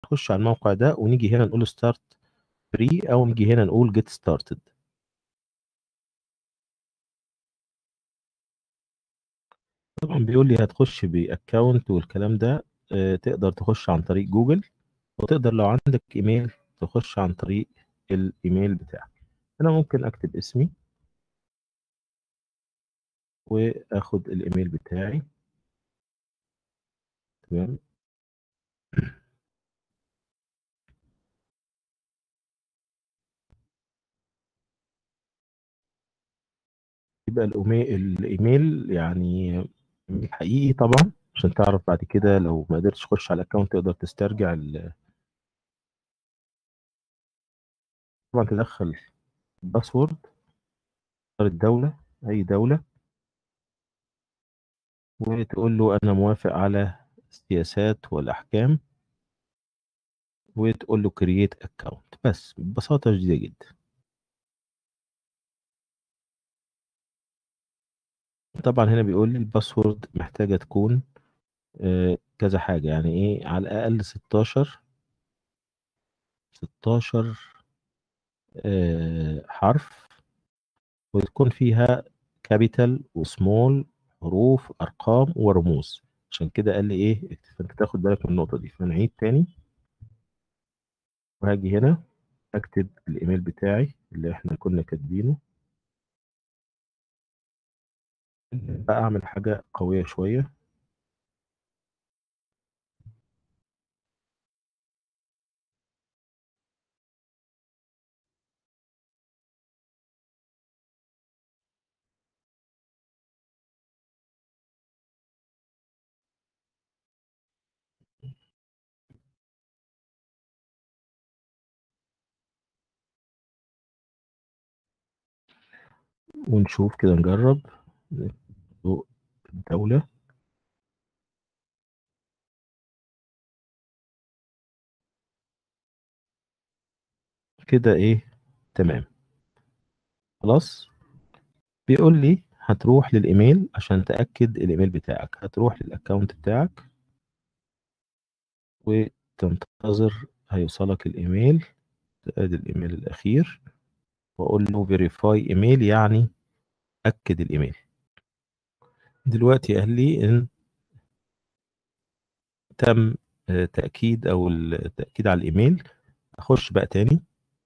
نخش على الموقع ده ونيجي هنا نقول ستارت فري او نيجي هنا نقول جيت ستارتد طبعا بيقول لي هتخش باكونت والكلام ده آه، تقدر تخش عن طريق جوجل وتقدر لو عندك ايميل تخش عن طريق الايميل بتاعك انا ممكن اكتب اسمي واخد الايميل بتاعي تمام يبقى الأومي- الايميل يعني حقيقي طبعا عشان تعرف بعد كده لو ما قدرتش تخش على الاكونت تقدر تسترجع ال- طبعا تدخل الباسورد تختار الدولة أي دولة وتقول له أنا موافق على السياسات والأحكام وتقول له create account بس ببساطة شديدة جدا طبعا هنا بيقول لي الباسورد محتاجة تكون آه، كذا حاجة يعني إيه على الأقل 16 16 آه، حرف وتكون فيها كابيتال وسمول حروف أرقام ورموز عشان كده قال لي إيه فأنت تاخد بالك من النقطة دي فنعيد تاني وهاجي هنا أكتب الإيميل بتاعي اللي إحنا كنا كاتبينه بقى أعمل حاجة قوية شوية ونشوف كده نجرب ذوق الدولة كده إيه تمام خلاص بيقول لي هتروح للإيميل عشان تأكد الإيميل بتاعك هتروح للأكاونت بتاعك وتنتظر هيوصلك الإيميل ادي الإيميل الأخير وأقول له verify إيميل يعني أكد الإيميل دلوقتي قال لي إن تم آه، تأكيد أو التأكيد على الإيميل أخش بقى تاني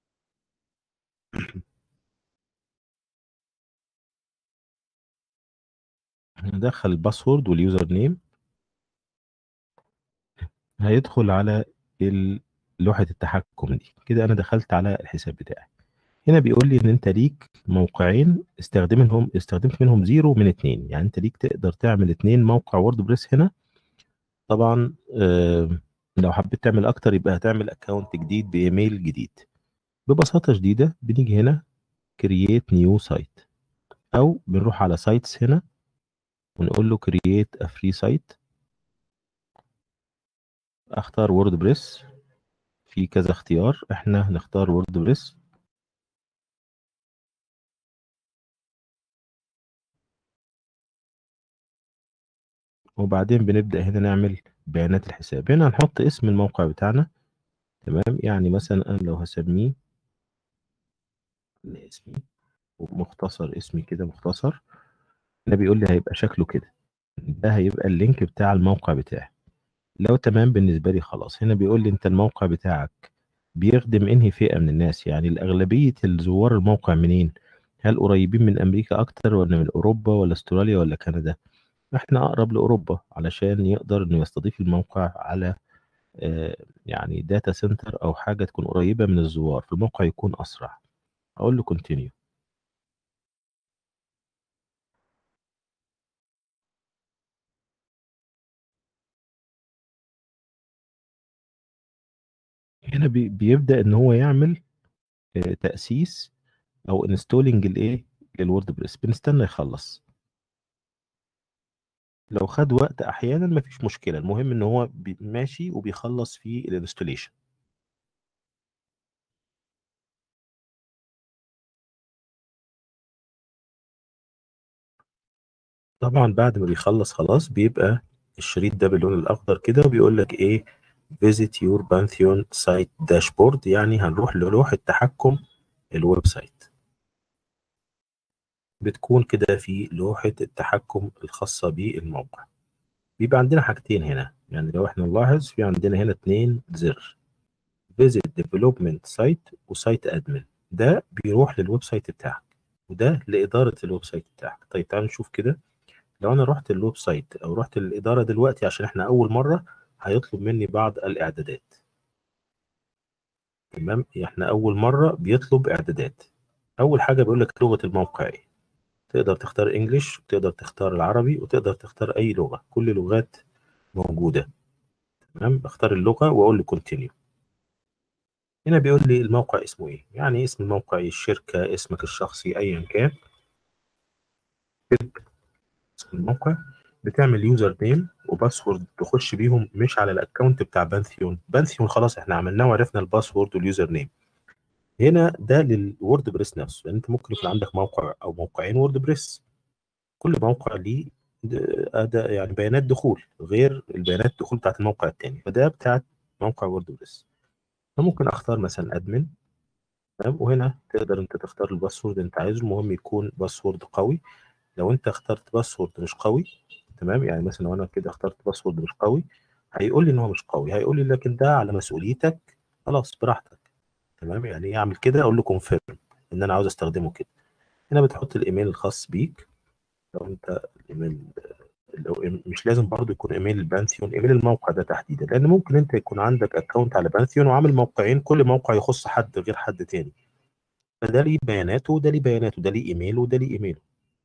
هندخل الباسورد واليوزر نيم هيدخل على ال- لوحة التحكم دي كده أنا دخلت على الحساب بتاعي هنا بيقول لي إن أنت ليك موقعين استخدمهم استخدمت منهم زيرو من اتنين يعني أنت ليك تقدر تعمل اتنين موقع ووردبريس هنا طبعا آه، لو حبيت تعمل أكتر يبقى هتعمل أكونت جديد بإيميل جديد ببساطة شديدة بنيجي هنا create new site أو بنروح على sites هنا ونقول له create a free site اختار ووردبريس في كذا اختيار احنا هنختار ووردبريس وبعدين بنبدأ هنا نعمل بيانات الحساب هنا هنحط اسم الموقع بتاعنا تمام يعني مثلا انا لو هسميه اسمي ومختصر اسمي كده مختصر هنا بيقول لي هيبقى شكله كده ده هيبقى اللينك بتاع الموقع بتاعي لو تمام بالنسبة لي خلاص هنا بيقول لي انت الموقع بتاعك بيخدم انهي فئة من الناس يعني الأغلبية الزوار الموقع منين هل قريبين من أمريكا أكتر ولا من أوروبا ولا أستراليا ولا كندا احنا أقرب لأوروبا علشان يقدر إنه يستضيف الموقع على آه، يعني داتا سنتر أو حاجة تكون قريبة من الزوار فالموقع يكون أسرع أقول له كونتينيو هنا بي- بيبدأ إن هو يعمل آه، تأسيس أو انستولينج الإيه للوردبريس بنستنى يخلص لو خد وقت احيانا مفيش مشكله المهم ان هو بي- ماشي وبيخلص في الانستوليشن طبعا بعد ما بيخلص خلاص بيبقى الشريط ده باللون الاخضر كده وبيقول لك ايه visit your Pantheon site dashboard يعني هنروح للوحة تحكم الويب سايت بتكون كده في لوحة التحكم الخاصة بالموقع بيبقى عندنا حاجتين هنا يعني لو احنا نلاحظ في عندنا هنا اتنين زر visit development site وسايت admin ده بيروح للويب سايت بتاعك وده لإدارة الويب سايت بتاعك طيب تعالوا نشوف كده لو انا رحت الويب سايت او رحت الإدارة دلوقتي عشان احنا اول مرة هيطلب مني بعض الاعدادات تمام احنا اول مرة بيطلب اعدادات اول حاجة بيقول لك لغة الموقع ايه تقدر تختار انجليش تقدر تختار العربي وتقدر تختار اي لغة كل اللغات موجودة تمام بختار اللغة واقول له كونتينيو هنا بيقول لي الموقع اسمه ايه يعني اسم الموقع الشركة اسمك الشخصي ايا كان اسم الموقع بتعمل يوزر نيم وباسورد تخش بيهم مش على الاكونت بتاع بانثيون بانثيون خلاص احنا عملناه وعرفنا الباسورد واليوزر نيم هنا ده للوورد بريس نفسه يعني انت ممكن يكون عندك موقع او موقعين وورد بريس كل موقع ليه اداء يعني بيانات دخول غير البيانات الدخول بتاعت الموقع التاني فده بتاعت موقع وورد بريس فممكن اختار مثلا ادمن تمام وهنا تقدر انت تختار الباسورد انت عايزه المهم يكون باسورد قوي لو انت اخترت باسورد مش قوي تمام يعني مثلا لو انا كده اخترت باسورد مش قوي هيقول لي ان هو مش قوي هيقول لي لكن ده على مسؤوليتك خلاص براحتك تمام يعني ايه اعمل كده اقول له كونفيرم ان انا عاوز استخدمه كده هنا بتحط الايميل الخاص بيك لو انت الايميل لو مش لازم برضه يكون ايميل البانثيون ايميل الموقع ده تحديدا لان ممكن انت يكون عندك اكونت على بانثيون وعامل موقعين كل موقع يخص حد غير حد تاني فده ليه بياناته وده ليه بياناته ده ليه ايميل وده ليه ايميل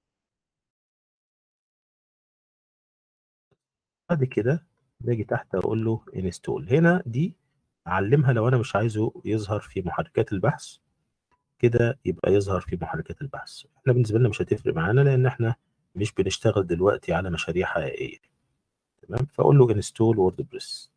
بعد كده باجي تحت اقول له انستول هنا دي اعلمها لو انا مش عايزه يظهر في محركات البحث كده يبقى يظهر في محركات البحث احنا بالنسبه لنا مش هتفرق معانا لان احنا مش بنشتغل دلوقتي على مشاريع حقيقيه تمام فاقول له انستول ووردبريس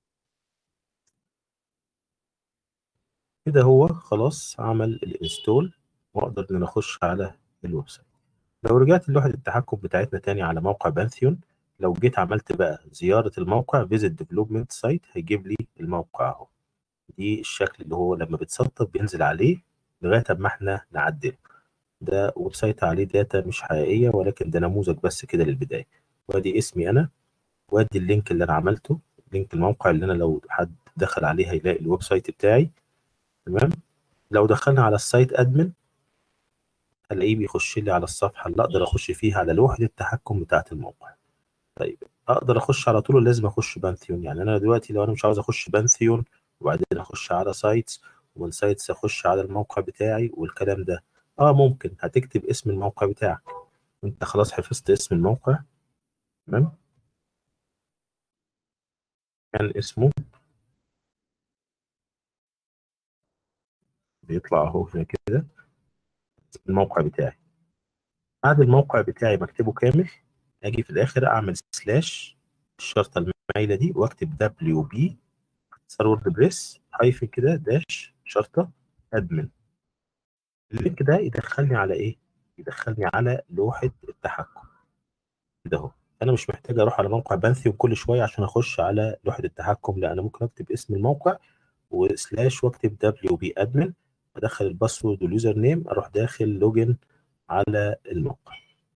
كده هو خلاص عمل الانستول واقدر ان انا اخش على الويب سايت لو رجعت لوحه التحكم بتاعتنا تاني على موقع بانثيون لو جيت عملت بقى زياره الموقع فيزيت ديفلوبمنت سايت هيجيب لي الموقع اهو دي الشكل اللي هو لما بتسطب بينزل عليه لغايه اما احنا نعدله ده ويب سايت عليه داتا مش حقيقيه ولكن ده نموذج بس كده للبدايه وادي اسمي انا وادي اللينك اللي انا عملته لينك الموقع اللي انا لو حد دخل عليه هيلاقي الويب سايت بتاعي تمام لو دخلنا على السايت ادمن هلاقيه بيخش لي على الصفحه اللي اقدر اخش فيها على لوحه التحكم بتاعه الموقع طيب اقدر اخش على طول لازم اخش بانثيون يعني انا دلوقتي لو انا مش عاوز اخش بانثيون وبعدين اخش على سايتس ومن سايتس اخش على الموقع بتاعي والكلام ده اه ممكن هتكتب اسم الموقع بتاعك انت خلاص حفظت اسم الموقع تمام كان اسمه بيطلع اهو هنا كده الموقع بتاعي بعد الموقع بتاعي مكتبه كامل اجي في الاخر اعمل سلاش الشرطه المايله دي واكتب دبليو بي اختصار وورد بريس هايفن كده داش شرطه ادمن اللينك ده يدخلني على ايه؟ يدخلني على لوحه التحكم كده اهو انا مش محتاج اروح على موقع بانثيون كل شويه عشان اخش على لوحه التحكم لا انا ممكن اكتب اسم الموقع وسلاش واكتب دبليو بي ادمن ادخل الباسورد واليوزر نيم اروح داخل لوجن على الموقع